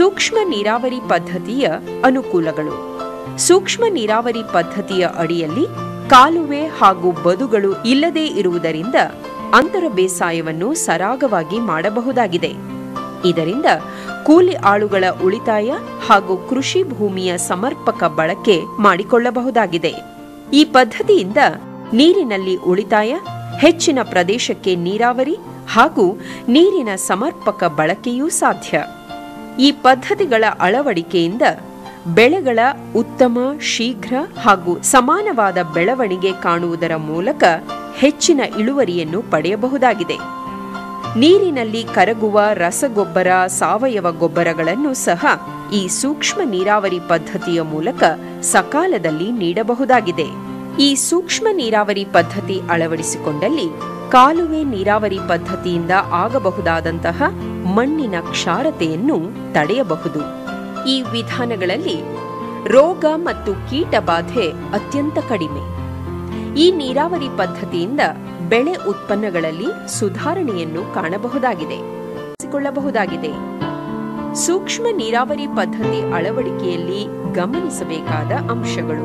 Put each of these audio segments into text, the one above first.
ಸೂಕ್ಷ್ಮ ನೀರಾವರಿ ಪದ್ಧತಿಯ ಅನುಕೂಲಗಳು ಸೂಕ್ಷ್ಮ ನೀರಾವರಿ ಪದ್ಧತಿಯ ಅಡಿಯಲ್ಲಿ ಕಾಲುವೆ ಹಾಗೂ ಬದುಗಳು ಇಲ್ಲದೇ ಇರುವುದರಿಂದ ಅಂತರ ಬೇಸಾಯವನ್ನು ಸರಾಗವಾಗಿ ಮಾಡಬಹುದಾಗಿದೆ ಇದರಿಂದ ಕೂಲಿ ಆಳುಗಳ ಉಳಿತಾಯ ಹಾಗೂ ಕೃಷಿ ಭೂಮಿಯ ಸಮರ್ಪಕ ಬಳಕೆ ಮಾಡಿಕೊಳ್ಳಬಹುದಾಗಿದೆ ಈ ಪದ್ಧತಿಯಿಂದ ನೀರಿನಲ್ಲಿ ಉಳಿತಾಯ ಹೆಚ್ಚಿನ ಪ್ರದೇಶಕ್ಕೆ ನೀರಾವರಿ ಹಾಗೂ ನೀರಿನ ಸಮರ್ಪಕ ಬಳಕೆಯೂ ಸಾಧ್ಯ ಈ ಪದ್ಧತಿಗಳ ಅಳವಡಿಕೆಯಿಂದ ಬೆಳೆಗಳ ಉತ್ತಮ ಶೀಘ್ರ ಹಾಗೂ ಸಮಾನವಾದ ಬೆಳವಣಿಗೆ ಕಾಣುವುದರ ಮೂಲಕ ಹೆಚ್ಚಿನ ಇಳುವರಿಯನ್ನು ಪಡೆಯಬಹುದಾಗಿದೆ ನೀರಿನಲ್ಲಿ ಕರಗುವ ರಸಗೊಬ್ಬರ ಸಾವಯವ ಗೊಬ್ಬರಗಳನ್ನು ಸಹ ಈ ಸೂಕ್ಷ್ಮ ನೀರಾವರಿ ಪದ್ಧತಿಯ ಮೂಲಕ ಸಕಾಲದಲ್ಲಿ ನೀಡಬಹುದಾಗಿದೆ ಈ ಸೂಕ್ಷ್ಮ ನೀರಾವರಿ ಪದ್ಧತಿ ಅಳವಡಿಸಿಕೊಂಡಲ್ಲಿ ಕಾಲುವೆ ನೀರಾವರಿ ಪದ್ಧತಿಯಿಂದ ಆಗಬಹುದಾದಂತಹ ಮಣ್ಣಿನ ಕ್ಷಾರತೆಯನ್ನು ತಡೆಯಬಹುದು ಈ ವಿಧಾನಗಳಲ್ಲಿ ರೋಗ ಮತ್ತು ಕೀಟ ಬಾಧೆ ಅತ್ಯಂತ ಕಡಿಮೆ ಈ ನೀರಾವರಿ ಪದ್ಧತಿಯಿಂದ ಬೆಳೆ ಉತ್ಪನ್ನಗಳಲ್ಲಿ ಸುಧಾರಣೆಯನ್ನು ಕಾಣಬಹುದಾಗಿದೆ ಕೊಳ್ಳಬಹುದಾಗಿದೆ ಸೂಕ್ಷ್ಮ ನೀರಾವರಿ ಪದ್ಧತಿ ಅಳವಡಿಕೆಯಲ್ಲಿ ಗಮನಿಸಬೇಕಾದ ಅಂಶಗಳು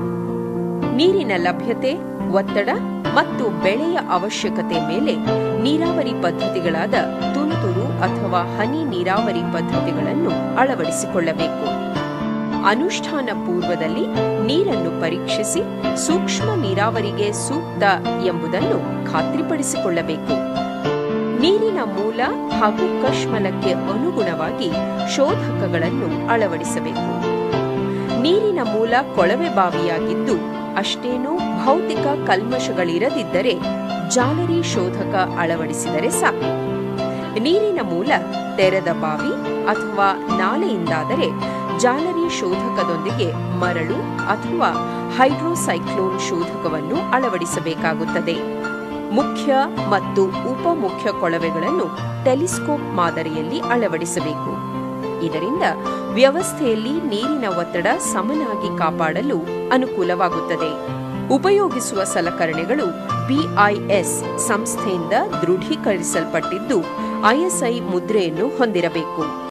ನೀರಿನ ಲಭ್ಯತೆ ಒತ್ತಡ ಮತ್ತು ಬೆಳೆಯ ಅವಶ್ಯಕತೆ ಮೇಲೆ ನೀರಾವರಿ ಪದ್ಧತಿಗಳಾದ ತುಂತುರು ಅಥವಾ ಹನಿ ನೀರಾವರಿ ಪದ್ಧತಿಗಳನ್ನು ಅಳವಡಿಸಿಕೊಳ್ಳಬೇಕು ಅನುಷ್ಠಾನ ಪೂರ್ವದಲ್ಲಿ ನೀರನ್ನು ಪರೀಕ್ಷಿಸಿ ಸೂಕ್ಷ್ಮ ನೀರಾವರಿಗೆ ಸೂಕ್ತ ಎಂಬುದನ್ನು ಖಾತ್ರಿಪಡಿಸಿಕೊಳ್ಳಬೇಕು ನೀರಿನ ಮೂಲ ಹಾಗೂ ಕಶ್ಮಲಕ್ಕೆ ಅನುಗುಣವಾಗಿ ಶೋಧಕಗಳನ್ನು ಅಳವಡಿಸಬೇಕು ನೀರಿನ ಮೂಲ ಕೊಳವೆ ಬಾವಿಯಾಗಿದ್ದು ಅಷ್ಟೇನೂ ಭೌತಿಕ ಕಲ್ಮಶಗಳಿರದಿದ್ದರೆ ಜಾಲರಿ ಶೋಧಕ ಅಳವಡಿಸಿದರೆ ಸಾಕು ನೀರಿನ ಮೂಲ ತೆರೆದ ಬಾವಿ ಅಥವಾ ನಾಲೆಯಿಂದಾದರೆ ಜಾಲರಿ ಶೋಧಕದೊಂದಿಗೆ ಮರಳು ಅಥವಾ ಹೈಡ್ರೋಸೈಕ್ಲೋನ್ ಶೋಧಕವನ್ನು ಅಳವಡಿಸಬೇಕಾಗುತ್ತದೆ ಮುಖ್ಯ ಮತ್ತು ಉಪಮುಖ್ಯ ಕೊಳವೆಗಳನ್ನು ಟೆಲಿಸ್ಕೋಪ್ ಮಾದರಿಯಲ್ಲಿ ಅಳವಡಿಸಬೇಕು ಇದರಿಂದ ವ್ಯವಸ್ಥೆಯಲ್ಲಿ ನೀರಿನ ಒತ್ತಡ ಸಮನಾಗಿ ಕಾಪಾಡಲು ಅನುಕೂಲವಾಗುತ್ತದೆ ಉಪಯೋಗಿಸುವ ಸಲಕರಣೆಗಳು ಬಿಐಎಸ್ ಸಂಸ್ಥೆಯಿಂದ ದೃಢೀಕರಿಸಲ್ಪಟ್ಟಿದ್ದು ಐಎಸ್ಐ ಮುದ್ರೆಯನ್ನು ಹೊಂದಿರಬೇಕು